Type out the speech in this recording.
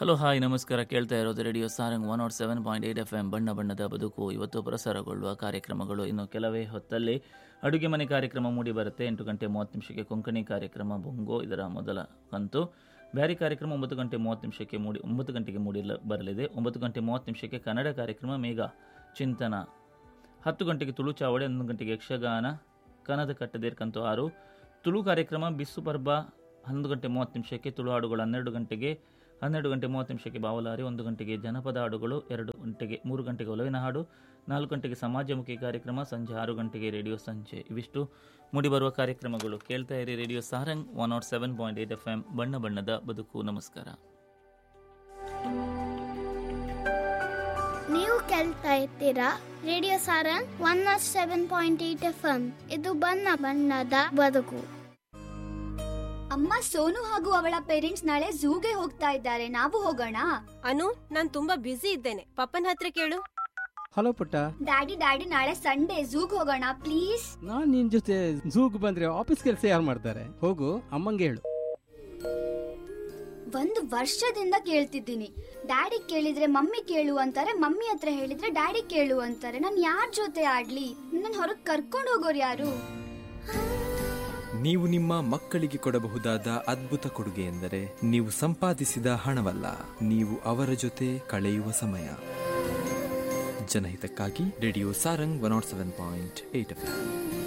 hello hi ನಮಸ್ಕಾರ ಕೇಳ್ತಾ ಇರೋದು radio Sarang one naught seven point eight F M ಬಣ್ಣ ಬಣ್ಣದ ಬದುಕು ಇವತ್ತು ಪ್ರಸಾರಗೊಳ್ಳುವ ಕಾರ್ಯಕ್ರಮಗಳು ಇನ್ನು ಕೆಲವೇ ಹೊತ್ತಲ್ಲಿ ಅಡುಗೆ ಮನೆ ಕಾರ್ಯಕ್ರಮ ಮೂಡಿ ಬರುತ್ತೆ ಎಂಟು ಗಂಟೆ ಮೂವತ್ತು ನಿಮಿಷಕ್ಕೆ ಕೊಂಕಣಿ ಕಾರ್ಯಕ್ರಮ ಬೊಂಗೋ ಇದರ ಮೊದಲ ಕಂತು ಬ್ಯಾರಿ ಕಾರ್ಯಕ್ರಮ ಒಂಬತ್ತು ಗಂಟೆ ಮೂವತ್ತು ನಿಮಿಷಕ್ಕೆ ಮೂಡಿ ಒಂಬತ್ತು ಗಂಟೆಗೆ ಮೂಡಿ ಬರಲಿದೆ ಒಂಬತ್ತು ಗಂಟೆ ಮೂವತ್ತು ನಿಮಿಷಕ್ಕೆ ಕನ್ನಡ ಕಾರ್ಯಕ್ರಮ ಮೇಘ ಚಿಂತನ ಹತ್ತು ಗಂಟೆಗೆ ತುಳು ಚಾವಡಿ ಹನ್ನೊಂದು ಗಂಟೆಗೆ ಯಕ್ಷಗಾನ ಕನದ ಕಟ್ಟದೇರ್ ಕಂತು ಆರು ತುಳು ಕಾರ್ಯಕ್ರಮ ಬಿಸ್ಸು ಪರ್ಬ ಹನ್ನೊಂದು ಗಂಟೆ ಮೂವತ್ತು ನಿಮಿಷಕ್ಕೆ ತುಳು ಹಾಡುಗಳು ಹನ್ನೆರಡು ಗಂಟೆಗೆ ಹನ್ನೆರಡು ಗಂಟೆ ಮೂವತ್ತು ನಿಮಿಷಕ್ಕೆ ಬಾವಲಾರಿ ಒಂದು ಗಂಟೆಗೆ ಜನಪದ ಹಾಡುಗಳು ಎರಡು ಗಂಟೆಗೆ ಮೂರು ಗಂಟೆಗೆ ಒಲವಿನ ಹಾಡು ನಾಲ್ಕು ಗಂಟೆಗೆ ಸಮಾಜಮುಖಿ ಕಾರ್ಯಕ್ರಮ ಸಂಜೆ ಆರು ಗಂಟೆಗೆ ರೇಡಿಯೋ ಸಂಜೆ ಇವಿಷ್ಟು ಮೂಡಿಬರುವ ಕಾರ್ಯಕ್ರಮಗಳು ಕೇಳ್ತಾ ಇರಿ radio Sarang one naught seven point eight F M ಬಣ್ಣ ಬಣ್ಣದ ಬದುಕು ನಮಸ್ಕಾರ ನೀವು ಕೇಳ್ತಾ ಇರ್ತೀರಾ radio Sarang one naught seven point eight F M ಇದು ಬಣ್ಣ ಬಣ್ಣದ ಬದುಕು ಅಮ್ಮ ಸೋನು ಹಾಗೂ ಅವಳ ಪೇರೆಂಟ್ಸ್ ನಾಳೆ ಝೂಗೆ ಹೋಗ್ತಾ ಇದ್ದಾರೆ ನಾವು ಹೋಗೋಣ ಅನು ನಾನ್ ತುಂಬಾ ಬ್ಯುಸಿ ಇದ್ದೇನೆ ಪಪ್ಪನ ಹತ್ರ ಕೇಳು ಹಲೋ ಪುಟ್ಟ ಡ್ಯಾಡಿ ಡ್ಯಾಡಿ ನಾಳೆ ಸಂಡೇ ಝೂಗ್ ಹೋಗೋಣ ಪ್ಲೀಸ್ ನಾನ್ ನಿನ್ ಜೊತೆ ಝೂಗ್ ಬಂದ್ರೆ ಆಫೀಸ್ ಕೆಲಸ ಯಾರು ಮಾಡ್ತಾರೆ ಹೋಗು ಅಮ್ಮಂಗೆ ಹೇಳು ಒಂದು ವರ್ಷದಿಂದ ಕೇಳ್ತಿದ್ದೀನಿ ಡ್ಯಾಡಿ ಕೇಳಿದ್ರೆ ಮಮ್ಮಿ ಕೇಳು ಅಂತಾರೆ ಮಮ್ಮಿ ಹತ್ರ ಹೇಳಿದ್ರೆ ಡ್ಯಾಡಿ ಕೇಳು ಅಂತಾರೆ ನಾನು ಯಾರ ಜೊತೆ ಆಡ್ಲಿ ನನ್ನ ಹೊರಗ್ ಕರ್ಕೊಂಡು ಹೋಗೋರು ಯಾರು ನೀವು ನಿಮ್ಮ ಮಕ್ಕಳಿಗೆ ಕೊಡಬಹುದಾದ ಅದ್ಭುತ ಕೊಡುಗೆ ಎಂದರೆ ನೀವು ಸಂಪಾದಿಸಿದ ಹಣವಲ್ಲ ನೀವು ಅವರ ಜೊತೆ ಕಳೆಯುವ ಸಮಯ ಜನಹಿತಕ್ಕಾಗಿ radio Sarang one naught seven point eight F